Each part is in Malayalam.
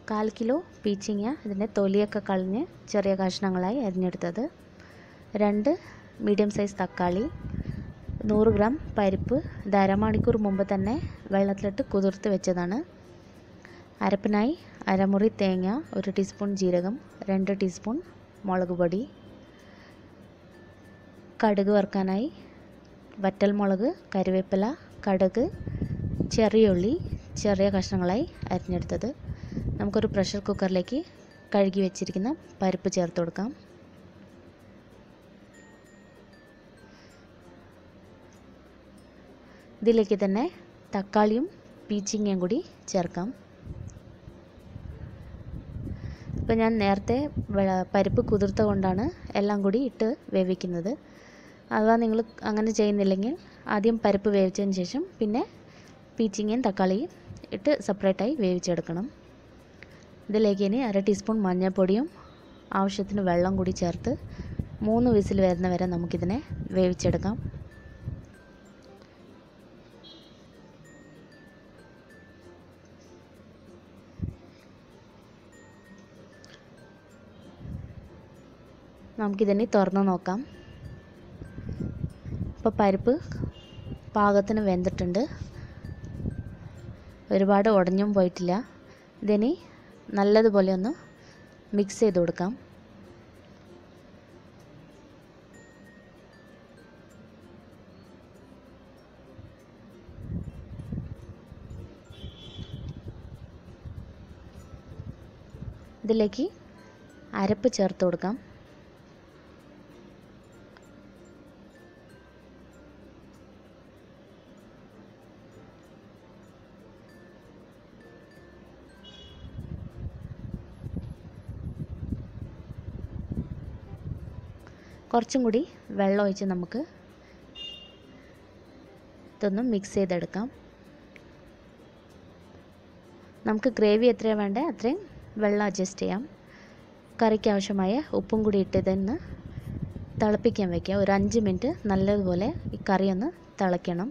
കാൽ കിലോ പീച്ചിങ്ങ ഇതിൻ്റെ തൊലിയൊക്കെ കളഞ്ഞ് ചെറിയ കഷ്ണങ്ങളായി അരിഞ്ഞെടുത്തത് രണ്ട് മീഡിയം സൈസ് തക്കാളി നൂറ് ഗ്രാം പരിപ്പ് ഇത് അരമണിക്കൂർ മുമ്പ് തന്നെ വെള്ളത്തിലിട്ട് കുതിർത്ത് വെച്ചതാണ് അരപ്പിനായി അരമുറി തേങ്ങ ഒരു ടീസ്പൂൺ ജീരകം രണ്ട് ടീസ്പൂൺ മുളക് പൊടി കടുക് വറുക്കാനായി വറ്റൽമുളക് കറിവേപ്പില കടുക് ചെറിയ ഉള്ളി ചെറിയ കഷ്ണങ്ങളായി അരിഞ്ഞെടുത്തത് നമുക്കൊരു പ്രഷർ കുക്കറിലേക്ക് കഴുകി വെച്ചിരിക്കുന്ന പരിപ്പ് ചേർത്ത് കൊടുക്കാം ഇതിലേക്ക് തന്നെ തക്കാളിയും പീച്ചിങ്ങയും കൂടി ചേർക്കാം ഇപ്പം ഞാൻ നേരത്തെ പരിപ്പ് കുതിർത്ത കൊണ്ടാണ് എല്ലാം കൂടി ഇട്ട് വേവിക്കുന്നത് അഥവാ നിങ്ങൾ അങ്ങനെ ചെയ്യുന്നില്ലെങ്കിൽ ആദ്യം പരിപ്പ് വേവിച്ചതിന് ശേഷം പിന്നെ പീച്ചിങ്ങയും തക്കാളിയും ഇട്ട് സെപ്പറേറ്റായി വേവിച്ചെടുക്കണം ഇതിലേക്ക് ഇനി അര ടീസ്പൂൺ മഞ്ഞൾപ്പൊടിയും ആവശ്യത്തിന് വെള്ളം കൂടി ചേർത്ത് മൂന്ന് വിസിൽ വരുന്ന വരെ നമുക്കിതിനെ വേവിച്ചെടുക്കാം നമുക്കിതിനെ തുറന്ന് നോക്കാം ഇപ്പോൾ പരിപ്പ് പാകത്തിന് വെന്തിട്ടുണ്ട് ഒരുപാട് ഉടഞ്ഞും പോയിട്ടില്ല ഇതിനി നല്ലതുപോലെ ഒന്ന് മിക്സ് ചെയ്ത് കൊടുക്കാം ഇതിലേക്ക് അരപ്പ് ചേർത്ത് കൊടുക്കാം കുറച്ചും കൂടി വെള്ളം ഒഴിച്ച് നമുക്ക് ഇതൊന്ന് മിക്സ് ചെയ്തെടുക്കാം നമുക്ക് ഗ്രേവി എത്രയാണ് വേണ്ടത് അത്രയും വെള്ളം അഡ്ജസ്റ്റ് ചെയ്യാം കറിക്ക് ആവശ്യമായ ഉപ്പും കൂടി ഇട്ട് ഇതൊന്ന് തിളപ്പിക്കാൻ വയ്ക്കുക ഒരു അഞ്ച് മിനിറ്റ് നല്ലതുപോലെ ഈ കറി ഒന്ന് തിളയ്ക്കണം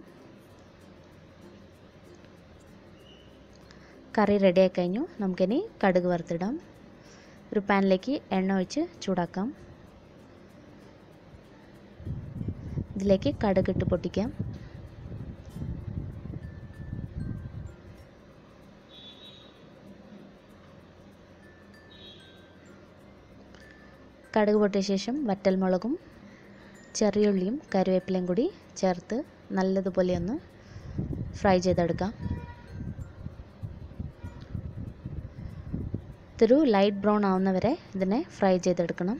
കറി റെഡിയായി കഴിഞ്ഞു നമുക്കിനി കടുക് വറുത്തിടാം ഒരു പാനിലേക്ക് എണ്ണ ഒഴിച്ച് ചൂടാക്കാം ഇതിലേക്ക് കടുകിട്ട് പൊട്ടിക്കാം കടുക് പൊട്ടിയ ശേഷം വറ്റൽമുളകും ചെറിയുള്ളിയും കറിവേപ്പിലയും കൂടി ചേർത്ത് നല്ലതുപോലെ ഒന്ന് ഫ്രൈ ചെയ്തെടുക്കാം ഇതൊരു ലൈറ്റ് ബ്രൗൺ ആവുന്നവരെ ഇതിനെ ഫ്രൈ ചെയ്തെടുക്കണം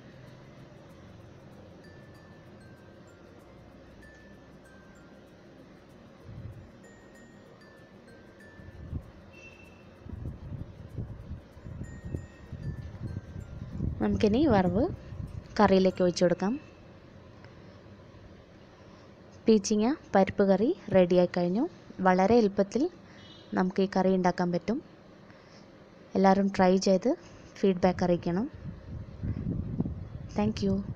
നമുക്കിനി വറവ് കറിയിലേക്ക് ഒഴിച്ചു കൊടുക്കാം പീച്ചിങ്ങ പരിപ്പ് കറി റെഡിയായി കഴിഞ്ഞു വളരെ എളുപ്പത്തിൽ നമുക്ക് ഈ കറി ഉണ്ടാക്കാൻ പറ്റും എല്ലാവരും ട്രൈ ചെയ്ത് ഫീഡ്ബാക്ക് അറിയിക്കണം താങ്ക്